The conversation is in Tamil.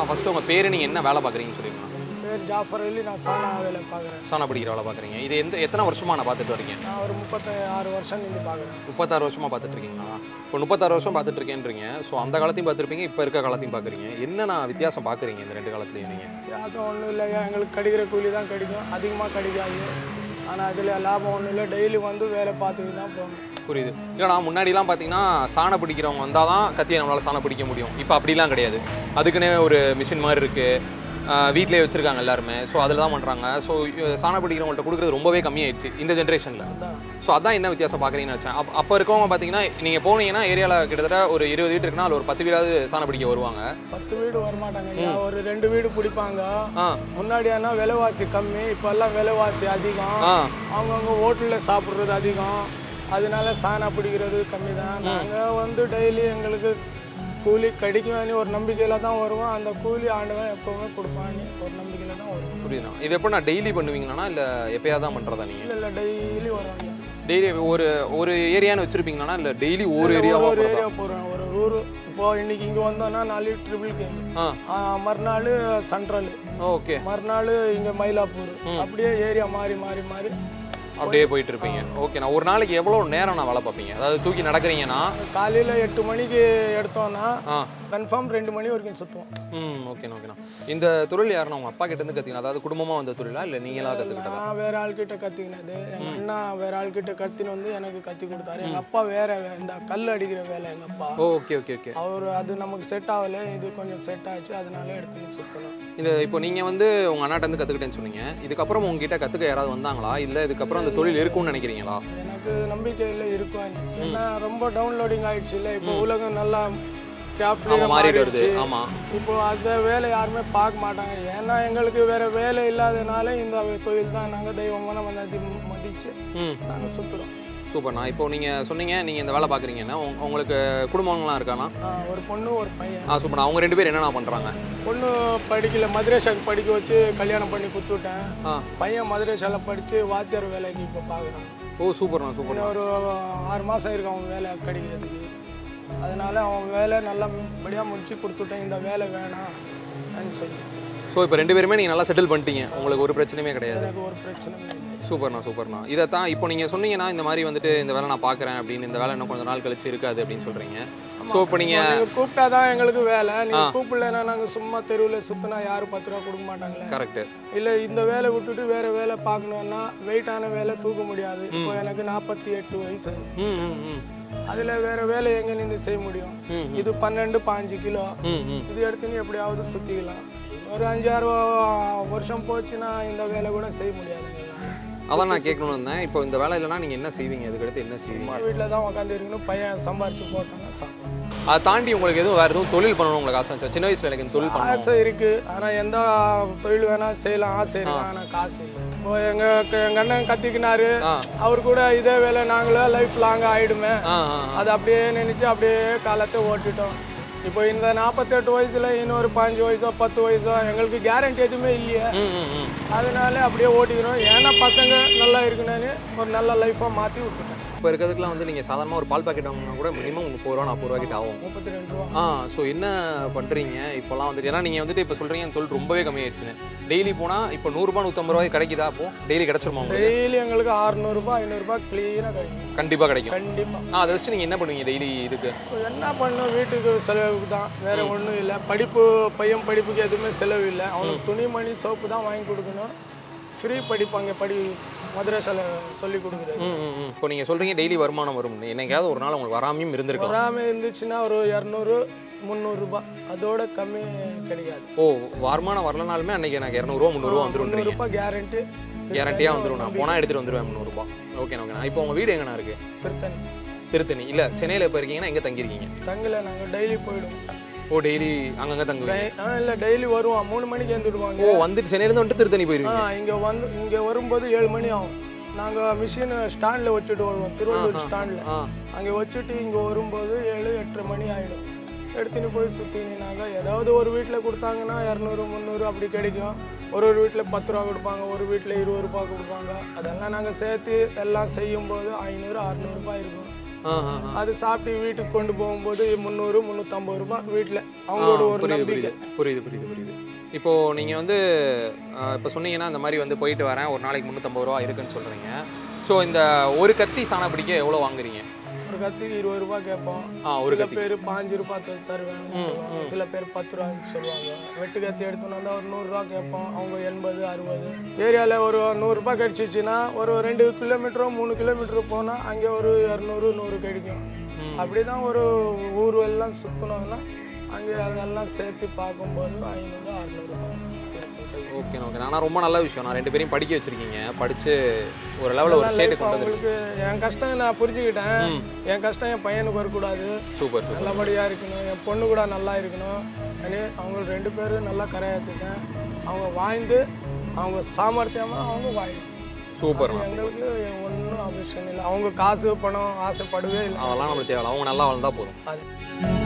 நான் ஃபஸ்ட்டு உங்கள் பேர் நீங்கள் என்ன வேலை பார்க்குறீங்கன்னு சொல்லிருக்கேன் என் பேர் ஜாஃபர் அலி நான் சானா வேலை பார்க்குறேன் சாணா படிக்கிற வேலை பார்க்குறீங்க இது எந்த எத்தனை வருஷமாக நான் பார்த்துட்டு வரீங்க நான் ஒரு முப்பத்தி ஆறு வருஷம் நின்று பார்க்குறேன் முப்பத்தாறு வருஷமாக பார்த்துட்டு இருக்கீங்களா இப்போ முப்பத்தாறு வருஷம் பார்த்துட்டு இருக்கேன்றீங்க ஸோ அந்த காலத்தையும் பார்த்துருப்பீங்க இப்போ இருக்க காலத்தையும் பார்க்குறீங்க என்னென்ன வித்தியாசம் பார்க்குறீங்க இந்த ரெண்டு காலத்துலையும் நீங்கள் வித்தியாசம் ஒன்றும் இல்லையா எங்களுக்கு கிடைக்கிற கூலி தான் கிடைக்கும் அதிகமாக கிடைக்காது ஆனால் அதில் லாபம் ஒன்றும் இல்லை டெய்லி வந்து வேலை பார்த்துட்டு தான் போகணும் புரியுது இல்லைனா முன்னாடிலாம் பார்த்தீங்கன்னா சாணை பிடிக்கிறவங்க வந்தால் தான் கத்தியை நம்மளால் சாணை பிடிக்க முடியும் இப்போ அப்படிலாம் கிடையாது அதுக்குன்னே ஒரு மிஷின் மாதிரி இருக்குது வீட்டிலே வச்சுருக்காங்க எல்லாருமே ஸோ அதில் தான் பண்ணுறாங்க ஸோ சாணை பிடிக்கிறவங்கள்ட்ட கொடுக்குறது ரொம்பவே கம்மியாயிடுச்சு இந்த ஜென்ரேஷனில் அதான் ஸோ அதான் என்ன வித்தியாசம் பார்க்குறீங்கன்னு வச்சேன் அப்போ அப்போ இருக்கவங்க பார்த்தீங்கன்னா நீங்கள் போனீங்கன்னா ஏரியாவில் கிட்டத்தட்ட ஒரு இருபது வீடு இருக்குன்னா அதில் ஒரு பத்து வீடாவது சாணை பிடிக்க வருவாங்க பத்து வீடு வரமாட்டாங்க ஐயா ஒரு ரெண்டு வீடு பிடிப்பாங்க ஆ முன்னாடி ஆனால் விலைவாசி கம்மி இப்போல்லாம் விலைவாசி அதிகம் ஆ அவங்கவுங்க ஹோட்டலில் சாப்பிட்றது அதிகம் அதனால சாணா பிடிக்கிறது கம்மி தான் நாங்கள் வந்து டெய்லி எங்களுக்கு கூலி கிடைக்கும்னு ஒரு நம்பிக்கையில் தான் வருவோம் அந்த கூலி ஆண்டவன் எப்போவுமே கொடுப்பான்னு ஒரு நம்பிக்கையில் தான் வருவோம் புரியுதுண்ணா இது எப்போ நான் டெய்லி பண்ணுவீங்களா இல்லை எப்பயாவது தான் பண்ணுறதா நீங்கள் இல்லை இல்லை டெய்லி வரோம் ஐயா. டெய்லி ஒரு ஒரு ஏரியான்னு வச்சுருப்பீங்களா இல்லை டெய்லி ஒரு இல்ல, ஏரியாவாக ஒரு ஏரியா போகிறோம் ஒரு ஊர் இப்போ இன்னைக்கு இங்கே வந்தோம்னா நாலு ட்ரிபிள் கேம் ஆ மறுநாள் சென்ட்ரல் ஓகே மறுநாள் இங்கே மயிலாப்பூர் அப்படியே ஏரியா மாறி மாறி மாறி அப்படியே போயிட்டு இருப்பீங்க ஓகே நான் ஒரு நாளைக்கு எவ்வளோ நேரம் நான் வேலை பார்ப்பீங்க அதாவது தூக்கி நடக்கிறீங்கன்னா காலையில் எட்டு மணிக்கு எடுத்தோம்னா ஆ கன்ஃபார்ம் ரெண்டு மணி வரைக்கும் சுற்றுவோம் ம் ஓகேண்ணா ஓகேண்ணா இந்த தொழில் யாருன்னா உங்கள் அப்பா கிட்ட இருந்து கற்றுக்கணும் அதாவது குடும்பமாக வந்த தொழிலா இல்லை நீங்களா கற்றுக்கிட்டதா நான் வேற ஆள்கிட்ட கற்றுக்கினது எங்கள் அண்ணா வேற ஆள்கிட்ட கற்றுன்னு வந்து எனக்கு கற்றுக் கொடுத்தாரு எங்கள் அப்பா வேற வே- இந்த கல் அடிக்கிற வேலை எங்கள் அப்பா ஓகே ஓகே ஓகே அவர் அது நமக்கு செட் ஆகல இது கொஞ்சம் செட் ஆச்சு அதனால எடுத்து சுற்றணும் இது இப்போ நீங்கள் வந்து உங்கள் அண்ணாட்ட இருந்து கற்றுக்கிட்டேன்னு சொன்னீங்க இதுக்கப்புறம் உங்ககிட்ட கற்றுக்க யாராவது வந்தாங்களா இல்லை இதுக்கப்புறம் அந்த தொழில் இருக்கும்னு நினைக்கிறீங்களா எனக்கு நம்பிக்கையில் இருக்கும் ஏன்னா ரொம்ப டவுன்லோடிங் ஆயிடுச்சு இல்லை இப்போ உலகம் நல்லா கேப்ல ஆமாம் மாறிட்டு வருது மாறிடுச்சு ஆமாம் இப்போ அந்த வேலை யாருமே பார்க்க மாட்டாங்க ஏன்னா எங்களுக்கு வேற வேலை இல்லாதனால இந்த தொழில் தான் நாங்கள் தெய்வமான மதி மதிச்சு ம் நாங்கள் சுற்றுறோம் சூப்பர்ண்ணா இப்போ நீங்கள் சொன்னீங்க நீங்கள் இந்த வேலை பார்க்குறீங்கன்னா உங்க- உங்களுக்கு குடும்பங்கள்லாம் இருக்காண்ணா ஒரு பொண்ணு ஒரு பையன் ஆ சூப்பர்ண்ணா அவங்க ரெண்டு பேர் என்னென்ன பண்ணுறாங்க பொண்ணு படிக்கல மதுரேஷாக்கு படிக்க வச்சு கல்யாணம் பண்ணி கொடுத்துட்டேன் ஆ பையன் மதுரேஷால படித்து வாத்தியார் வேலைக்கு இப்போ பார்க்குறான் ஓ சூப்பர்ண்ணா சூப்பர்ண்ணா இன்னும் ஒரு ஆறு மாதம் இருக்கு அவன் வேலை கிடைக்கிறதுக்கு அதனால அவன் வேலை நல்லபடியாக முடிச்சு கொடுத்துட்டேன் இந்த வேலை வேணாம் சொல்லி ஸோ இப்போ ரெண்டு பேருமே நீங்கள் நல்லா செட்டில் பண்ணிட்டீங்க உங்களுக்கு ஒரு பிரச்சனையுமே கிடையாது எனக்கு ஒரு பிரச்சனையும் இல்லை சூப்பர்ண்ணா சூப்பர்ண்ணா இதை தான் இப்போ நீங்கள் சொன்னீங்கன்னா இந்த மாதிரி வந்துட்டு இந்த வேலை நான் பார்க்குறேன் அப்படின்னு இந்த வேலை இன்னும் கொஞ்சம் நாள் கழிச்சு இருக்காது அப்படின்னு சொல்கிறீங்க ஸோ இப்போ நீங்கள் நீங்கள் கூப்பிட்டா தான் எங்களுக்கு வேலை நீங்கள் கூப்பிடலன்னா நாங்கள் சும்மா தெருவில் சுற்றினா யாரும் பத்து ரூபா கொடுக்க மாட்டாங்களே கரெக்டு இல்லை இந்த வேலை விட்டுட்டு வேற வேலை பார்க்கணுன்னா வெயிட்டான வேலை தூக்க முடியாது இப்போ எனக்கு நாற்பத்தி எட்டு வயசு ம் ம் ம் அதில் வேற வேலை எங்கே நின்று செய்ய முடியும் ம், இது பன்னெண்டு பாஞ்சு கிலோ ம் ம் இது எடுத்துன்னு எப்படியாவது சுற்றிக்கலாம் ஒரு அஞ்சாறு வருஷம் போச்சுன்னா இந்த வேலை கூட செய்ய முடியாது எங்களால் அதான் நான் கேட்கணும்னு இருந்தேன் இப்போ இந்த வேலை இல்லைனா நீங்கள் என்ன செய்வீங்க அதுக்கடுத்து என்ன செய்வீங்க வீட்டில் தான் உட்காந்து இருக்கணும் பையன் சம்பாரிச்சு போட்டாங்க சாப்பிடும் அதை தாண்டி உங்களுக்கு எதுவும் வேறு எதுவும் தொழில் பண்ணணும் உங்களுக்கு ஆசை இருந்துச்சா? சின்ன வயசில் எனக்கு இந்த தொழில் பண்ணணும் ஆசை இருக்கு ஆனால் எந்த தொழில் வேணாலும் செய்யலாம் ஆசை இருக்கு ஆனால் காசு இல்லை இப்போ எங்க எங்க அண்ணன் கத்திக்கினாரு ஆ அவர் கூட இதே வேலை நாங்களும் லைஃப் லாங் ஆயிடுமே ஆ ஆ அது அப்படியே நினைச்சு அப்படியே காலத்தை ஓட்டிட்டோம் இப்போ இந்த நாற்பத்தெட்டு வயசுல இன்னொரு பாஞ்சு வயசோ பத்து வயசோ எங்களுக்கு கேரண்டி எதுவுமே இல்லையே ம் ம் ம் அதனால அப்படியே ஓட்டிக்கிறோம் ஏன்னா பசங்க நல்லா இருக்கணும்னு ஒரு நல்ல லைஃபாக மாற்றி விட்டுட்டேன் இப்போ இருக்கிறதுக்குலாம் வந்து நீங்கள் சாதாரணமாக ஒரு பால் பாக்கெட் வாங்கினா கூட மினிமம் முப்பது ரூபா நாற்பது ரூபா கிட்ட ஆகும் முப்பத்தி ரெண்டு ரூபா ஆ ஸோ என்ன பண்ணுறீங்க இப்போலாம் வந்துட்டு ஏன்னா நீங்கள் வந்துட்டு இப்போ சொல்கிறீங்க அந்த தொழில் ரொம்பவே கம்மியாயிடுச்சுன்னு டெய்லி போனால் இப்போ நூறுரூபா நூற்றம்பது ரூபாய் கிடைக்குதா அப்போ டெய்லி கிடச்சிருமா உங்களுக்கு டெய்லி எங்களுக்கு அறுநூறுபா ஐநூறுரூபா க்ளீனாக கிடைக்கும் கண்டிப்பாக கிடைக்கும் கண்டிப்பாக ஆ அதை வச்சுட்டு நீங்கள் என்ன பண்ணுவீங்க டெய்லி இதுக்கு இப்போ என்ன பண்ணும் வீட்டுக்கு செலவுக்கு தான் வேற ஒன்றும் இல்லை படிப்பு பையன் படிப்புக்கு எதுவுமே செலவு இல்லை அவனுக்கு துணிமணி சோப்பு தான் வாங்கி கொடுக்கணும் ஃப்ரீ படிப்பாங்க படி மதுரேசால சொல்லி கொடுக்குறது ம் ம் ம் இப்போ நீங்கள் சொல்கிறீங்க டெய்லி வருமானம் வரும் என்னைக்காவது ஒரு நாள் உங்களுக்கு வராமையும் இருந்திருக்கலாம் வராமல் இருந்துச்சுன்னா ஒரு இரநூறு முந்நூறுரூபா அதோட கம்மி கிடைக்காது ஓ வருமானம் வரலனாலுமே அன்னைக்கு எனக்கு இரநூறுவா முந்நூறுவா வந்துருன்றீங்க முந்நூறுபா கேரண்டி கேரண்டியாக வந்துடும் நான் போனால் எடுத்துகிட்டு வந்துடுவேன் முந்நூறுபா ஓகே ஓகேண்ணா இப்போ உங்கள் வீடு எங்கண்ணா இருக்குது திருத்தணி திருத்தணி இல்லை சென்னையில் இப்போ இருக்கீங்கன்னா எங்கே தங்கியிருக்கீங்க தங்கல நாங்கள் டெய்லி போயிடுவோம் ஓ டெய்லி அங்கங்கே தங்குவீங்க டெய்- ஆ இல்லை டெய்லி வருவான் மூணு மணிக்கு எழுந்துடுவாங்க ஓ வந்துட்டு சென்னையிலேருந்து வந்துட்டு திருத்தணி ஆ போயிருவீங்க இங்கே வந்து இங்கே வரும்போது ஏழு மணி ஆகும் நாங்கள் மிஷின் ஸ்டாண்டில் வச்சுட்டு வருவோம் திருவள்ளூர் ஸ்டாண்டில் ஆ அங்கே வச்சுட்டு இங்கே வரும்போது ஏழு எட்டரை மணி ஆகிடும் எடுத்துன்னு போய் சுற்றினாங்க ஏதாவது ஒரு வீட்டில் கொடுத்தாங்கன்னா இரநூறு முந்நூறு அப்படி கிடைக்கும் ஒரு ஒரு வீட்டில் பத்து ரூபா கொடுப்பாங்க ஒரு வீட்டில் இருபது ரூபா கொடுப்பாங்க அதெல்லாம் நாங்கள் சேர்த்து எல்லாம் செய்யும்போது ஐநூறு அறநூறுபா இருக்கும் ஆ ஆ ஆ. அது சாப்பிட்டு வீட்டுக்கு கொண்டு போகும்போது முந்நூறு முந்நூற்றம்பது ரூபாய் வீட்டில் அவங்களோட ஒரு புரியுது நம்பிக்கை புரியுது புரியுது புரியுது புரியுது இப்போ நீங்கள் வந்து இப்போ சொன்னீங்கன்னா இந்த மாதிரி வந்து போயிட்டு வரேன் ஒரு நாளைக்கு முந்நூற்றம்பது ரூபா இருக்குன்னு சொல்கிறீங்க ஸோ இந்த ஒரு கத்தி சாண பிடிக்க எவ்வளோ வாங்குறீங்க ஒரு கத்திக்கு இருபது ரூபாய் கேட்போம் ஆ ஒரு சில கத்தி பேர் பாஞ்சு ரூபாய் த- தருவாங்க சொல்லுவாங்க சில பேர் பத்து ரூபான்னு சொல்லுவாங்க வெட்டு கத்தி எடுத்துன்னு வந்தால் ஒரு நூறுரூவா கேட்போம் அவங்க எண்பது அறுபது ஏரியாவில் ஒரு நூறுரூபா கிடச்சிச்சின்னா ஒரு ரெண்டு கிலோமீட்டரோ மூணு கிலோமீட்டர் போனால் அங்கே ஒரு இரநூறு நூறு கிடைக்கும் ம். அப்படி தான் ஒரு ஊர் எல்லாம் சுற்றினோம்னா அங்கே அதெல்லாம் சேர்த்து பார்க்கும்போது ஐநூறு அறநூறுபா ஓகே ஓகே ஆனால் ரொம்ப நல்ல விஷயம் நான் ரெண்டு பேரையும் படிக்க வச்சிருக்கீங்க படித்து ஒரு லெவலில் ஒரு ஸ்டேட்டு கொண்டு வந்து அவங்களுக்கு என் கஷ்டம் நான் புரிஞ்சுக்கிட்டேன் ம். என் கஷ்டம் என் பையனுக்கு வரக்கூடாது சூப்பர் சூப்பர் நல்லபடியாக இருக்கணும் என் பொண்ணு கூட நல்லா இருக்கணும் அனே அவங்க ரெண்டு பேரும் நல்லா கரையாத்துட்டேன் அவங்க வாழ்ந்து அவங்க சாமர்த்தியமாக அவங்க வாழணும் சூப்பர் அது எங்களுக்கு ஒன்றும் அவசியம் இல்லை அவங்க காசு பணம் ஆசைப்படவே இல்லை அதெல்லாம் நம்மளுக்கு தேவை அவங்க நல்லா வாழ்ந்தா போதும் அது